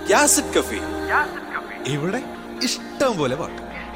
യാസിഡ് കഫി ഇവിടെ ഇഷ്ടം പോലെ പാട്ട്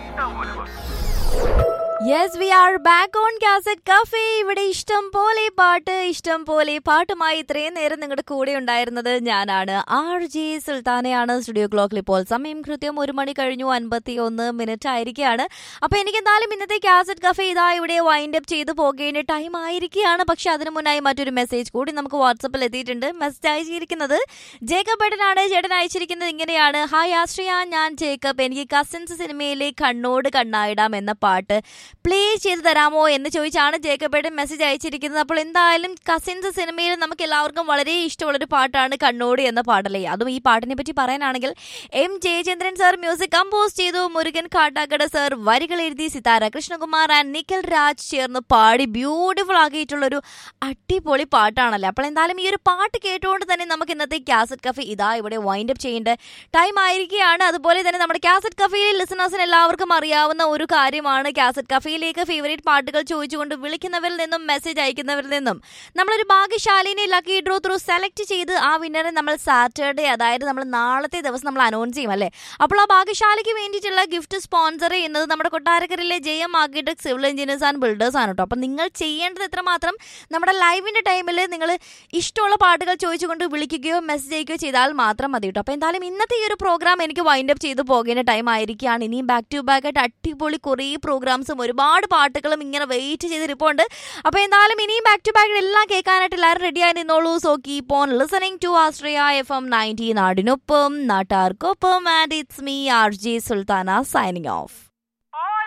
yes we are back on cassette cafe ഇവിടെ ഇഷ്ടം പോലെ പാട്ട് ഇഷ്ടം പോലെ പാട്ടുമായി ഇത്രയും നേരം നിങ്ങളുടെ കൂടെ ഉണ്ടായിരുന്നത് ഞാനാണ് ആർ ജെ സുൽത്താനയാണ് സ്റ്റുഡിയോ ക്ലോക്കിൽ ഇപ്പോൾ സമയം കൃത്യം ഒരു മണി കഴിഞ്ഞു അൻപത്തി ഒന്ന് മിനിറ്റ് ആയിരിക്കുകയാണ് അപ്പൊ എനിക്ക് എന്തായാലും ഇന്നത്തെ കാസറ്റ് കഫേ ഇതാ ഇവിടെ വൈൻഡ് അപ്പ് ചെയ്ത് പോകേണ്ട ടൈം ആയിരിക്കുകയാണ് പക്ഷെ അതിനു മുന്നായി മറ്റൊരു മെസ്സേജ് കൂടി നമുക്ക് വാട്സപ്പിൽ എത്തിയിട്ടുണ്ട് മെസ്സേജ് അയച്ചിരിക്കുന്നത് ജേക്കബ് ഏട്ടനാണ് ചേട്ടൻ അയച്ചിരിക്കുന്നത് ഇങ്ങനെയാണ് ഹായ് ആശ്രയ ഞാൻ ജേക്കബ് എനിക്ക് കസിൻസ് സിനിമയിലെ കണ്ണോട് കണ്ണായിടാം എന്ന പാട്ട് പ്ലേ ചെയ്ത് തരാമോ എന്ന് ചോദിച്ചാണ് ജേക്കബേട്ടൻ മെസ്സേജ് അയച്ചിരിക്കുന്നത് അപ്പോൾ എന്തായാലും കസിൻസ് സിനിമയിൽ നമുക്ക് എല്ലാവർക്കും വളരെ ഇഷ്ടമുള്ളൊരു പാട്ടാണ് കണ്ണോട് എന്ന പാട്ടല്ലേ അതും ഈ പാട്ടിനെ പറ്റി പറയാനാണെങ്കിൽ M Jayachandran sir music compose ചെയ്തു മുരുകൻ കാട്ടാക്കട സാർ വരികൾ എഴുതി സിതാര കൃഷ്ണകുമാർ ആൻഡ് നിഖിൽ രാജ് ചേർന്ന് പാടി ബ്യൂട്ടിഫുൾ ആക്കിയിട്ടുള്ളൊരു അടിപൊളി പാട്ടാണല്ലേ അപ്പോൾ എന്തായാലും ഈ ഒരു പാട്ട് കേട്ടുകൊണ്ട് തന്നെ നമുക്ക് ഇന്നത്തെ കാസറ്റ് കഫേ ഇതാ ഇവിടെ വൈൻഡ് അപ്പ് ചെയ്യേണ്ട ടൈം ആയിരിക്കുകയാണ് അതുപോലെ തന്നെ നമ്മുടെ കാസറ്റ് കഫേയിലെ ലിസണേഴ്സിന് എല്ലാവർക്കും അറിയാവുന്ന ഒരു കാര്യമാണ് കാസറ്റ് കഫേയിലേക്ക് ഫേവറേറ്റ് പാട്ടുകൾ ചോദിച്ചുകൊണ്ട് വിളിക്കുന്നവരിൽ നിന്നും മെസ്സേജ് അയക്കുന്നവരിൽ നിന്നും നമ്മളൊരു ഭാഗ്യശാലിനെ ലക്കി ഡ്രോ ത്രൂ സെലക്ട് ചെയ്ത് ആ വിന്നറെ നമ്മൾ സാറ്റർഡേ അതായത് നമ്മൾ നാളത്തെ ദിവസം നമ്മൾ അനൗൺസ് ചെയ്യും അല്ലേ അപ്പോൾ ആ ഭാഗ്യശാലിക്ക് വേണ്ടിയിട്ടുള്ള ഗിഫ്റ്റ് സ്പോൺസർ ചെയ്യുന്നത് നമ്മുടെ കൊട്ടാരക്കരയിലെ J M architect civil engineers and builders ആണ് കേട്ടോ അപ്പം നിങ്ങൾ ചെയ്യേണ്ടത് എത്രമാത്രം നമ്മുടെ ലൈവിന്റെ ടൈമിൽ നിങ്ങൾ ഇഷ്ടമുള്ള പാട്ടുകൾ ചോദിച്ചുകൊണ്ട് വിളിക്കുകയോ മെസ്സേജ് അയക്കുകയോ ചെയ്താൽ മാത്രം മതി കേട്ടോ അപ്പോൾ എന്തായാലും ഇന്നത്തെ ഈ ഒരു പ്രോഗ്രാം എനിക്ക് വൈൻഡ് അപ്പ് ചെയ്ത് പോകേണ്ട ടൈം ആയിരിക്കുകയാണ് ഇനിയും ബാക്ക് ടു ബാക്ക് ആയിട്ട് അടിപൊളി കുറേ പ്രോഗ്രാംസും ഒരുപാട് പാട്ടുകളും ഇങ്ങനെ വെയിറ്റ് ചെയ്ത് ഇരിപ്പുണ്ട് അപ്പോൾ എന്തായാലും ഇനിയും ബാക്ക് ടു ബാക്ക് എല്ലാം കേൾക്കാനായിട്ട് എല്ലാവരും റെഡി ആയി നിന്നോളൂ so keep on listening to Astria F M ninety നാടിനൊപ്പം നാട്ടാർക്കൊപ്പം and it's me R J Sultana signing of